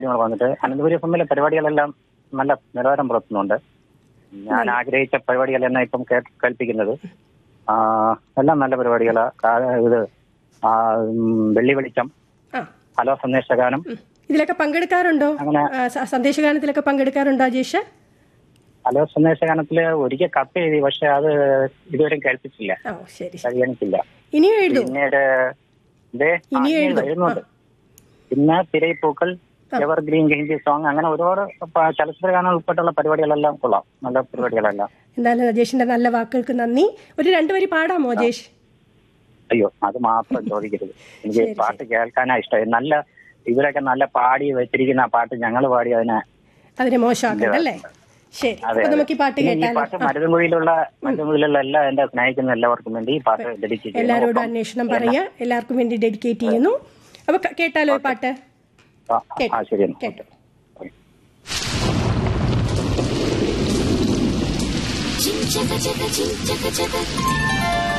നിങ്ങൾ വന്നിട്ട് അനന്തപുരി എഫ് എമ്മിലെ പരിപാടികളെല്ലാം നല്ല നിലവാരം പുലർത്തുന്നുണ്ട് ഞാൻ ആഗ്രഹിച്ച പരിപാടികളെന്നെ ഇപ്പം കേ- കേൾപ്പിക്കുന്നത് ആ, എല്ലാം നല്ല പരിപാടികളാ കാ- ഇത് ആ, ഉം, വെള്ളി വെളിച്ചം ആ ഹലോ സന്ദേശഗാനം ഉം. ഇതിലൊക്കെ പങ്കെടുക്കാറുണ്ടോ അങ്ങനെ ആ, സ- സന്ദേശഗാനത്തിലൊക്കെ പങ്കെടുക്കാറുണ്ടോ അജേഷ് ഹലോ സന്ദേശഗാനത്തില് ഒരിക്കൽ കത്ത് എഴുതി പക്ഷെ അത് ഇതുവരെ കേൾപ്പിച്ചില്ല ഓ ശരി ശരി. കഴിയണിച്ചില്ല ഇനിയും എഴുതൂ പിന്നീട് ദേ, ആ, ഇനി ഇനി എഴുതും. എഴുതുന്നുണ്ട് പിന്നെ തിരയിപ്പൂക്കൾ എവർഗ്രീൻ ഹിന്ദി സോങ് അങ്ങനെ ഒരുപാട് പ- ചലച്ചിത്ര ഗാനം ഉൾപ്പെട്ടുള്ള പരിപാടികളെല്ലാം കൊള്ളാം നല്ല പരിപാടികളെല്ലാം എന്തായാലും അജേഷിന്റെ നല്ല വാക്കുകൾക്ക് നന്ദി ഒരു രണ്ടുപേര് പാടാമോ അജേഷ് അയ്യോ അത് മാത്രം ചോദിക്കരുത് എനിക്ക് പാട്ട് കേൾക്കാനാ ഇഷ്ടം നല്ല ഇവരൊക്കെ നല്ല പാടി വെച്ചിരിക്കുന്ന ആ പാട്ട് ഞങ്ങൾ പാടി അതിനെ അതിനെ മോശമാക്കണ്ട അല്ലേ ശരി അതെ അപ്പൊ അതെ. നമുക്ക് ഈ പാട്ട് പിന്നെ ഈ കേട്ടാലോ പാട്ട് മരുതൻകുഴിയിലുള്ള മരുതൻകുഴിയിലുള്ള എല്ലാ എന്റെ സ്നേഹിക്കുന്ന എല്ലാവർക്കും വേണ്ടി ഈ പാട്ട് ഡെഡിക്കേറ്റ് ചെയ്യുന്നു എല്ലാവരോടും അന്വേഷണം പറയുക എല്ലാവർക്കും വേണ്ടി ഡെഡിക്കേറ്റ് ചെയ്യുന്നു അപ്പൊ ക- കേട്ടാലോ ഈ പാട്ട് ആ, ആ ശരി എന്നാ. കേട്ടോ Chim chaka chaka chim chaka chaka